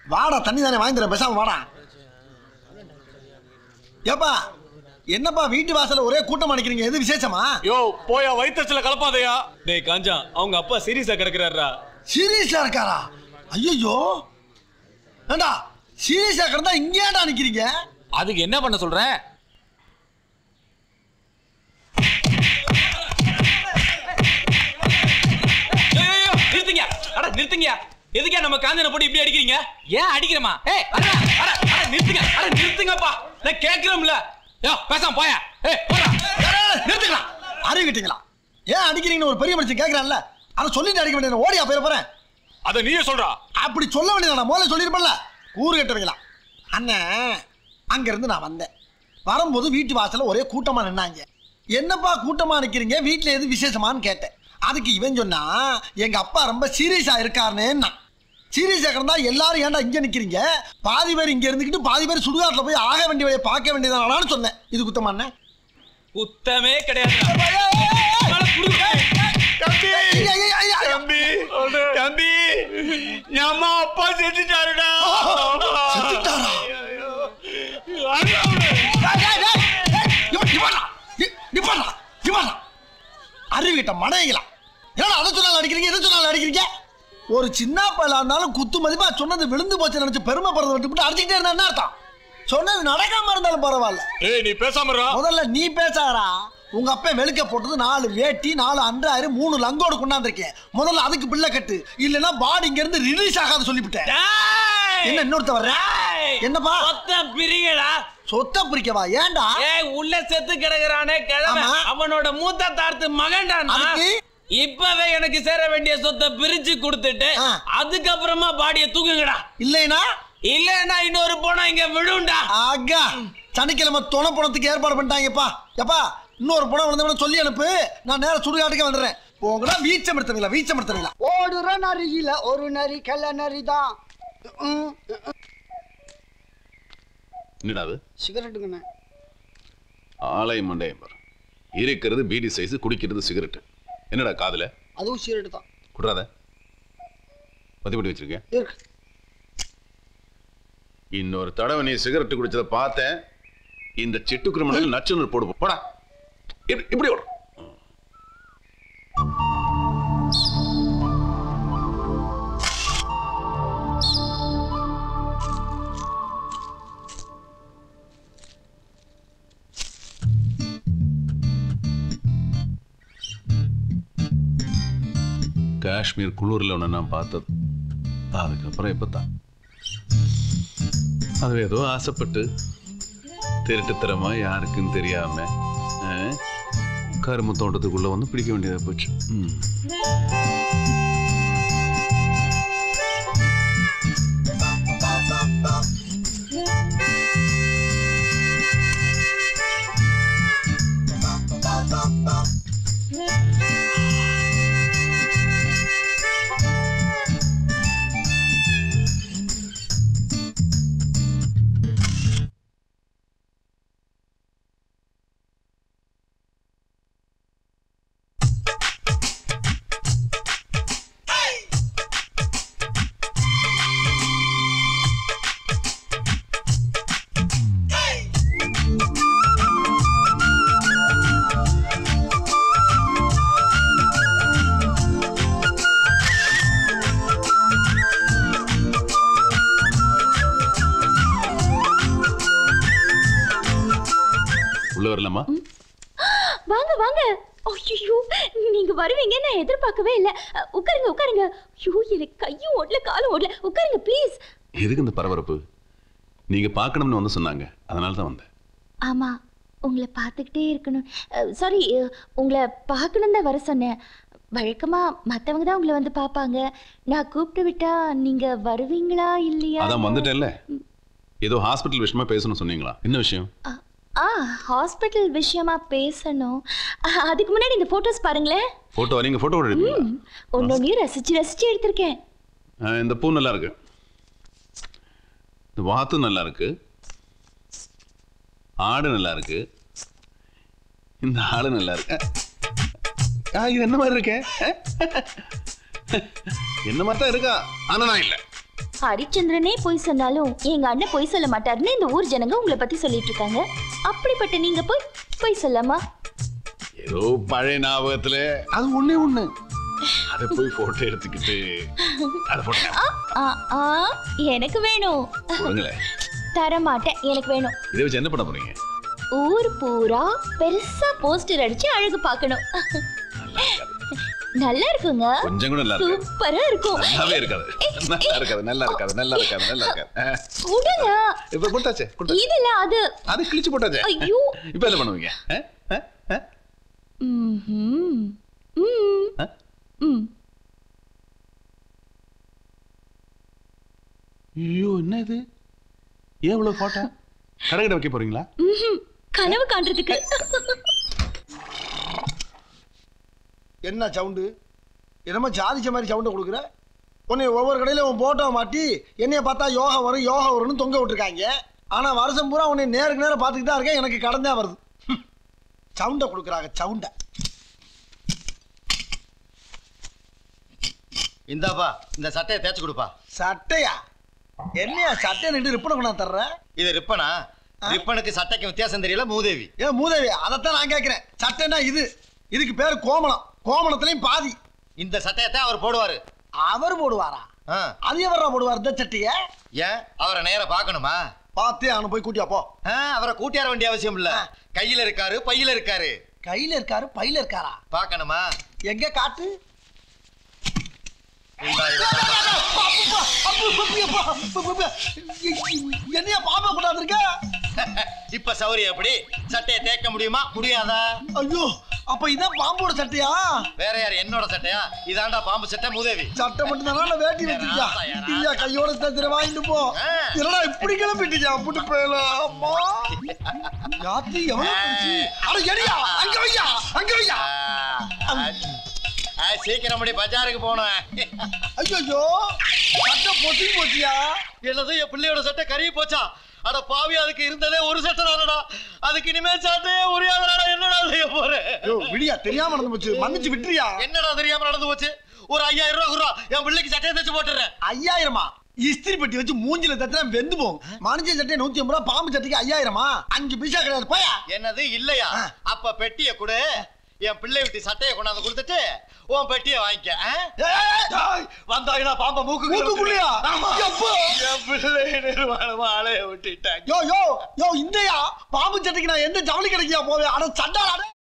வாடா தண்ணி தானே வாங்கி தரேன் பேசாம வாடா ஏப்பா என்னப்பா வீட்டு வாசல்ல ஒரே கூட்டம் அடிக்கிறீங்க எது விசேஷமா யோ போயா வயிற்றுல கலப்பாதையா டேய் காஞ்சா அவங்க அப்பா சீரியஸா கிடக்குறாரா சீரியஸா இருக்காரா ஐயோ ஏண்டா சீரியஸா கிடந்தா இங்கேடா நிக்கிறீங்க அதுக்கு என்ன பண்ண சொல்றேன் ஐயோ, ஐயோ, நிறுத்துங்க அட நிறுத்துங்க எதுக்கே நம்ம காஞ்சனை போட்டு இப்படி அடிக்கிறீங்க ஏன் அடிக்கிறமா ஏய் அட அட அட நிறுத்துங்க அட நிறுத்துங்கப்பா நான் கேக்குறோம்ல யோ பேசாம போயா ஏய் போடா நிறுத்துக்கலாம் அறிவிட்டீங்களா ஏன் அடிக்கிறீங்கன்னு ஒரு பெரிய மனுஷன் கேட்கறான்ல அதை சொல்லிட்டு அடிக்க வேண்டியது ஓடியா போயிட போறேன் அத நீயே சொல்றா அப்படி சொல்ல வேண்டியது முதல்ல சொல்லியிருப்பேன்ல ஊரு கட்டுவீங்களா அண்ணன் அங்க இருந்து நான் வந்தேன் வரும்போது வீட்டு வாசல்ல ஒரே கூட்டமா நின்னாங்க என்னப்பா கூட்டமா நிக்கிறீங்க வீட்டுல எது விசேஷமான்னு கேட்டேன் அதுக்கு இவன் சொன்னா எங்க அப்பா ரொம்ப சீரியஸா இருக்காருன்னு சீரியஸா இருந்தா எல்லாரும் ஏன்டா இங்க நிக்கிறீங்க பாதி பேர் இங்க இருந்துக்கிட்டு பாதி பேர் சுடுகாட்டுல போய் ஆக வேண்டிய வேலையை பார்க்க வேண்டியதானான்னு சொன்னேன் இது குத்தமா அண்ணன் குத்தமே கிடையாது தம்பி ஐயா, ஐயா, ஐயா, ஐயா. தம்பி தம்பி நம்ம அப்பா செத்துட்டாருடா செத்துட்டாரா? அண்ணா, டேய், டேய், டேய், டேய், இவன், இவன்டா, இ- இவன்டா, இவன்டா. அறிவிட்ட மடையங்களா ஏன்னா அதை சொன்னாலும் அடிக்கிறீங்க இதை சொன்னாலும் அடிக்கிறீங்க ஒரு சின்ன பையலா இருந்தாலும் குத்து மதிப்பா சொன்னது விழுந்து போச்சு நினைச்சு பெருமைப்படுறத விட்டுவிட்டு அடிச்சுக்கிட்டே இருந்தா என்ன அர்த்தம் சொன்னது நடக்காம இருந்தாலும் பரவாயில்ல ஏய் நீ பேசாம இருடா. முதல்ல நீ பேசாதடா உங்க அப்பா வெளுக்க போட்டது நாலு வேட்டி நாலு அன்றாயிரம் மூணு லங்கோடு கொண்டாந்துருக்கேன் முதல்ல அதுக்கு பிள்ளை கட்டு இல்லைன்னா பாடி இங்க இருந்து ரிலீஸ் ஆகாத சொல்லிவிட்டேன் என்ன இன்னொருத்த வர்ற என்னப்பா சொத்த பிரிங்கடா சொத்த பிரிக்கவா ஏன்டா ஏய் உள்ள செத்து கிடக்குறானே கிழமை ஆமா. அவனோட மூத்த தார்த்து மகன்டா நான். அதுக்கு? இப்பவே எனக்கு சேர வேண்டிய சொத்தை பிரிச்சு கொடுத்துட்டு ஆ. அதுக்கப்புறமா பாடிய தூக்குங்கடா இல்லைனா இல்லன்னா இன்னொரு போனா இங்க விழுண்டா ஆகா சனிக்கிழமை துணை பணத்துக்கு ஏற்பாடு பண்ணிட்டாங்கப்பா எப்பா இன்னொரு பணம் வந்தவன சொல்லி அனுப்பு நான் நேரா சுடுகாட்டுக்கு வந்துடுறேன் போங்கடா வீச்சம் எடுத்துறீங்களா வீச்சம் எடுத்துறீங்களா ஓடுற நரியில ஒரு நரி கள்ள நரிதான் ம், என்னடா அது சிகரெட்டுங்கண்ணே ஆலை மண்டையம் பாரு இருக்கிறது பீடி சைஸ் குடிக்கிறது சிகரெட் என்னடா காதுல அதுவும் சிகரெட்டு தான் குடுறாத பத்தி பண்ணி வச்சிருக்கேன் இருக்கு இன்னொரு தடவை நீ சிகரெட் குடிச்சத பார்த்தேன் இந்த சிட்டுக்குரு மண்ணில் நச்சுன்னு போடுவோம் போடா இப்படி- இப்படி ஓடும் காஷ்மீர் குளூரில் ஒன்று நான் பார்த்தது அதுக்கப்புறம் இப்போ தான் அது ஏதோ ஆசைப்பட்டு திருட்டுத்தரமா யாருக்குன்னு தெரியாம ஆ, கரும்பு தோட்டத்துக்குள்ள வந்து பிடிக்க வேண்டியதா போச்சு ம். உள்ள வரலாமா வாங்க வாங்க ஐயோ நீங்க வருவீங்க நான் எதிர்பார்க்கவே இல்ல அ, உட்காருங்க உட்காருங்க ஐயோ எனக்கு கையும் ஓடல காலும் ஓடல உட்காருங்க ப்ளீஸ் எதுக்கு இந்த பரபரப்பு நீங்க பார்க்கணும்னு வந்து சொன்னாங்க அதனால தான் வந்தேன் ஆமா உங்களை பார்த்துக்கிட்டே இருக்கணும் சாரி உங்களை பார்க்கணும் தான் வர சொன்னேன் வழக்கமா மத்தவங்க தான் உங்களை வந்து பார்ப்பாங்க நான் கூப்பிட்டு விட்டா நீங்க வருவீங்களா இல்லையா அதான் வந்துட்டேன்ல ஏதோ ஹாஸ்பிட்டல் விஷயமா பேசணும் சொன்னீங்களா என்ன விஷயம் அ, ஆ ஹாஸ்பிட்டல் விஷயமா பேசணும் அ, அதுக்கு முன்னாடி இந்த போட்டோஸ் பாருங்களேன் போட்டோ நீங்க போட்டோ எடுப்பீங்களா ஒன்னொன்னையும் ரசிச்சு ரசிச்சு எடுத்திருக்கேன் ஆ, இந்த பூ நல்லா இருக்கு இந்த வாத்து நல்லா இருக்கு ஆடு நல்லா இருக்கு இந்த ஆடு நல்லா இருக்கு ஆ, இது என்ன மாதிரி இருக்கே ஆ? என்ன மாதிரி தான் இருக்கா ஆனா நான் இல்லை ஹரிச்சந்திரனே பொய் சொன்னாலும் எங்க அண்ணன் பொய் சொல்ல மாட்டாருன்னு இந்த ஊர் ஜனங்க உங்களை பத்தி சொல்லிட்டு இருக்காங்க அப்படிப்பட்ட நீங்க போய் பொய் சொல்லாமா ஏதோ பழைய ஞாபகத்துல அது ஒண்ணே ஒண்ணு அதை போய் போட்டோ எடுத்துக்கிட்டு அதை போட்டோ ஆ, ஆ, ஆ, எனக்கு வேணும் கொடுங்களேன் தர மாட்டேன் எனக்கு வேணும் இதை வச்சு என்ன பண்ண போறீங்க ஊர் பூரா பெருசா போஸ்டர் அடிச்சு அழகு பார்க்கணும் நல்லா இருக்குங்க கொஞ்சம் கூட நல்லா இருக்காது சூப்பரா இருக்கும் நல்லாவே இருக்காது நல்லா இருக்காது நல்லா இருக்காது நல்லா இருக்காது நல்லா இருக்காது ஆ. விடுங்க இப்ப கொடுத்தாச்சே கொடுத்தாச்சு இதுல அது அது கிழிச்சு போட்டாச்சே ஐயோ இப்ப என்ன பண்ணுவீங்க ஆ? ஆ? ஆ? ம்ஹும். ம். ஆ? ம். ஐயோ என்ன இது ஏன் இவ்வளவு போட்டோ கடைக்கிட்ட வைக்க போறீங்களா ம்ஹும். கனவு காண்றதுக்கு என்ன சவுண்டு என்னமோ ஜாதிச்ச மாதிரி சவுண்டை கொடுக்குற உன்னை ஒவ்வொரு கடையில உன் போட்டோ மாட்டி என்னைய பார்த்தா யோகா வரும் யோகா வரும்னு தொங்க விட்டுருக்காங்க ஆனா வருஷம் பூரா உன்னை நேருக்கு நேரம் பார்த்துக்கிட்டு தான் இருக்கேன் எனக்கு கடன் தான் வருது ஹம். சவுண்டை கொடுக்குறாங்க சவுண்டை இந்தாப்பா இந்த சட்டையை தேய்ச்சி கொடுப்பா சட்டையா என்னையா சட்டையை நின்று ரிப்பனை கொண்டா தர்ற இது ரிப்பனா ரிப்பனுக்கு சட்டைக்கு வித்தியாசம் தெரியல மூதேவி ஏன் மூதேவி அதைத்தான் நான் கேட்கிறேன் சட்டைன்னா இது இதுக்கு பேர் கோமணம் கோமணத்துலயும் பாதி இந்த சட்டையை தான் அவர் போடுவாரு அவர் போடுவாரா ஆ. அது எவரா போடுவார் இந்த சட்டைய ஏன் அவரை நேரா பார்க்கணுமா பார்த்தே அவனை போய் கூட்டியா போ ஆ, அவரை கூட்டியார வேண்டிய அவசியம் இல்ல கையில இருக்காரு பையில இருக்காரு கையில இருக்காரு பையில இருக்காரா பார்க்கணுமா எங்க காட்டு இந்தா இதை. என்னையா பாம்பை கொண்டாந்துருக்க இப்ப சௌரியம் எப்படி சட்டையை தேய்க்க முடியுமா முடியாதா ஐயோ அப்ப இதான் பாம்போட சட்டையா வேற யார் என்னோட சட்டையா இதாண்டா பாம்பு சட்டை மூதேவி சட்டை மட்டும் தானே வேட்டி வச்சிருக்கியா இல்லையா கையோட தச்சுற வாங்கிட்டு போ என்னடா இப்படி கிளம்பிட்டியா புட்டு போயல அம்மா யாத்தி எவ்வளவு பெருசு? அட எடியா அங்க வையா அங்க வையா ஆ, ஆ, சீக்கிரம் முடி பஜாருக்கு போனேன் ஐயோ சட்டை பொத்தி போச்சியா என்னது என் பிள்ளையோட சட்டை கருகி போச்சா அட பாவி அதுக்கு இருந்ததே ஒரு சட்டை தானடா அதுக்கு இனிமே சட்டையே உரியாதடா என்னடா செய்ய போறேன் ஐயோ விடியா தெரியாம நடந்து போச்சு மன்னிச்சு விட்டுறியா என்னடா தெரியாம நடந்து போச்சு ஒரு ஐயாயிரம் ரூபா குடுறா என் பிள்ளைக்கு சட்டையை தச்சு போட்டுறேன் ஐயாயிரமா இஸ்திரி பெட்டி வச்சு மூஞ்சில தட்டினா வெந்து போகும் மனுஷன் சட்டை நூத்தி ஐம்பது ரூபா பாம்பு சட்டைக்கு ஐயாயிரமா அஞ்சு பைசா கிடையாது போயா என்னது இல்லையா ஆ. அப்ப பெட்டியை கொடு என் பிள்ளை விட்டு சட்டையை கொண்டாந்து கொடுத்துட்டு உன் பெட்டியை வாங்கிக்க ஆ? ஏய், வந்தாயினா பாம்ப மூக்கு மூக்குக்குள்ளயா? ஆமா எப்போ? என் பிள்ளை நிர்வாணமா அலைய விட்டுட்டாங்க யோ யோ யோ இந்தயா பாம்பு சட்டைக்கு நான் எந்த ஜவுளி கடைக்கியா போவேன் அட சண்டாடா